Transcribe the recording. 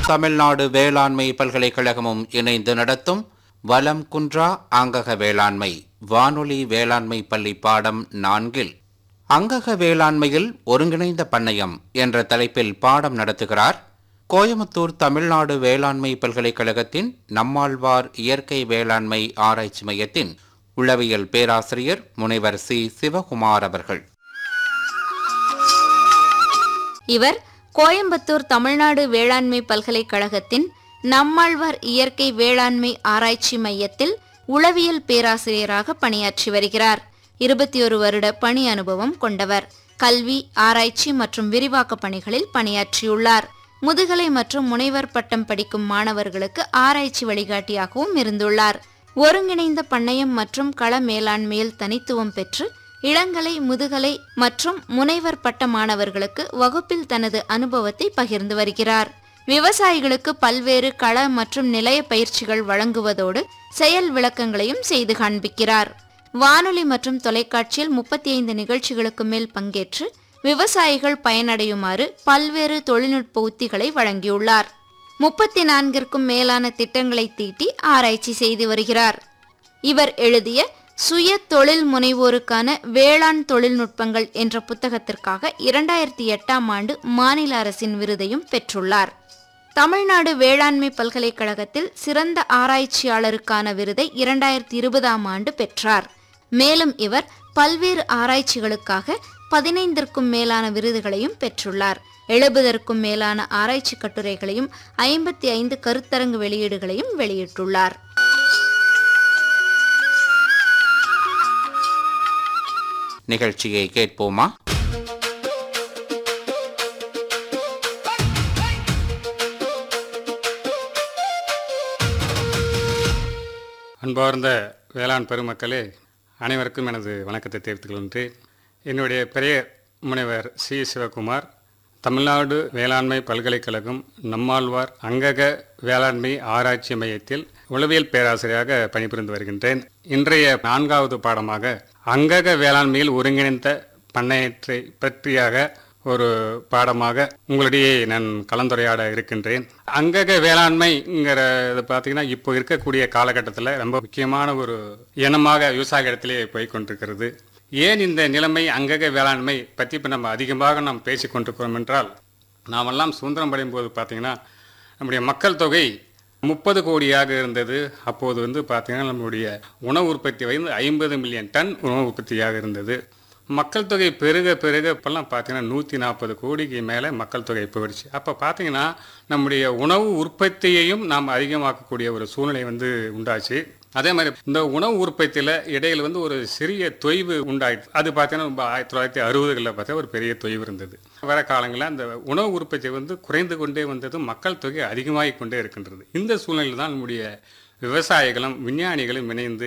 தமிழ்நாடு வேளாண்மை பல்கலைக்கழகமும் இணைந்து நடத்தும் வலம் குன்றா அங்கக வேளாண்மை வானொலி வேளாண்மை பள்ளி பாடம் நான்கில் அங்கக வேளாண்மையில் ஒருங்கிணைந்த பண்ணையம் என்ற தலைப்பில் பாடம் நடத்துகிறார் கோயமுத்தூர் தமிழ்நாடு வேளாண்மை பல்கலைக்கழகத்தின் நம்மாழ்வார் இயற்கை வேளாண்மை ஆராய்ச்சி மையத்தின் உளவியல் பேராசிரியர் முனைவர் சி சிவகுமார் அவர்கள் இவர் கோயம்புத்தூர் தமிழ்நாடு வேளாண்மை பல்கலைக்கழகத்தின் நம்மாழ்வார் இயற்கை வேளாண்மை ஆராய்ச்சி மையத்தில் உளவியல் பேராசிரியராக பணியாற்றி வருகிறார் இருபத்தி ஒரு வருட பணி அனுபவம் கொண்டவர் கல்வி ஆராய்ச்சி மற்றும் விரிவாக்க பணிகளில் பணியாற்றியுள்ளார் முதுகலை மற்றும் முனைவர் பட்டம் படிக்கும் மாணவர்களுக்கு ஆராய்ச்சி வழிகாட்டியாகவும் இருந்துள்ளார் ஒருங்கிணைந்த பண்ணையம் மற்றும் கள மேலாண்மையில் தனித்துவம் பெற்று இளங்கலை முதுகலை மற்றும் முனைவர் பட்ட மாணவர்களுக்கு வகுப்பில் தனது அனுபவத்தை பகிர்ந்து வருகிறார் விவசாயிகளுக்கு பல்வேறு கள மற்றும் நிலைய பயிற்சிகள் வழங்குவதோடு செயல் விளக்கங்களையும் செய்து காண்பிக்கிறார் வானொலி மற்றும் தொலைக்காட்சியில் முப்பத்தி ஐந்து நிகழ்ச்சிகளுக்கு மேல் பங்கேற்று விவசாயிகள் பயனடையுமாறு பல்வேறு தொழில்நுட்ப உத்திகளை வழங்கியுள்ளார் முப்பத்தி நான்கிற்கும் மேலான திட்டங்களை தீட்டி ஆராய்ச்சி செய்து வருகிறார் இவர் எழுதிய சுய தொழில் முனைவோருக்கான வேளாண் தொழில்நுட்பங்கள் என்ற புத்தகத்திற்காக இரண்டாயிரத்தி எட்டாம் ஆண்டு மாநில அரசின் விருதையும் பெற்றுள்ளார் தமிழ்நாடு வேளாண்மை பல்கலைக்கழகத்தில் சிறந்த ஆராய்ச்சியாளருக்கான விருதை இரண்டாயிரத்தி இருபதாம் ஆண்டு பெற்றார் மேலும் இவர் பல்வேறு ஆராய்ச்சிகளுக்காக பதினைந்திற்கும் மேலான விருதுகளையும் பெற்றுள்ளார் எழுபதற்கும் மேலான ஆராய்ச்சி கட்டுரைகளையும் ஐம்பத்தி ஐந்து கருத்தரங்கு வெளியீடுகளையும் வெளியிட்டுள்ளார் நிகழ்ச்சியை கேட்போமா அன்பார்ந்த வேளாண் பெருமக்களே அனைவருக்கும் எனது வணக்கத்தை தெரிவித்துக் கொள்கின்றேன் என்னுடைய பெயர் முனைவர் சி சிவகுமார் தமிழ்நாடு வேளாண்மை பல்கலைக்கழகம் நம்மாழ்வார் அங்கக வேளாண்மை ஆராய்ச்சி மையத்தில் உளவியல் பேராசிரியராக பணிபுரிந்து வருகின்றேன் இன்றைய நான்காவது பாடமாக அங்கக வேளாண்மையில் ஒருங்கிணைந்த பண்ணையத்தை பற்றியாக ஒரு பாடமாக உங்களிடையே நான் கலந்துரையாட இருக்கின்றேன் அங்கக வேளாண்மைங்கிறது பார்த்தீங்கன்னா இப்போ இருக்கக்கூடிய காலகட்டத்தில் ரொம்ப முக்கியமான ஒரு இனமாக விவசாய இடத்திலே போய் கொண்டிருக்கிறது ஏன் இந்த நிலைமை அங்கக வேளாண்மை பற்றி இப்போ நம்ம அதிகமாக நாம் பேசி கொண்டிருக்கிறோம் என்றால் நாமெல்லாம் சுதந்திரம் அடையும் போது பார்த்தீங்கன்னா நம்முடைய மக்கள் தொகை முப்பது கோடியாக இருந்தது அப்போது வந்து பார்த்தீங்கன்னா நம்முடைய உணவு உற்பத்தி வந்து ஐம்பது மில்லியன் டன் உணவு உற்பத்தியாக இருந்தது மக்கள் தொகை பெருக பெருக இப்போல்லாம் பார்த்தீங்கன்னா நூற்றி நாற்பது கோடிக்கு மேலே மக்கள் தொகை போயிடுச்சு அப்போ பார்த்தீங்கன்னா நம்முடைய உணவு உற்பத்தியையும் நாம் அதிகமாக்கக்கூடிய ஒரு சூழ்நிலை வந்து உண்டாச்சு அதே மாதிரி இந்த உணவு உற்பத்தியில் இடையில வந்து ஒரு சிறிய தொய்வு உண்டாயிடுச்சு அது பார்த்தீங்கன்னா ரொம்ப ஆயிரத்தி தொள்ளாயிரத்தி அறுபதுகளில் பார்த்தா ஒரு பெரிய தொய்வு இருந்தது வர காலங்களில் அந்த உணவு உற்பத்தி வந்து குறைந்து கொண்டே வந்தது மக்கள் தொகை அதிகமாகிக் கொண்டே இருக்கின்றது இந்த சூழ்நிலையில் தான் நம்முடைய விவசாயிகளும் விஞ்ஞானிகளும் இணைந்து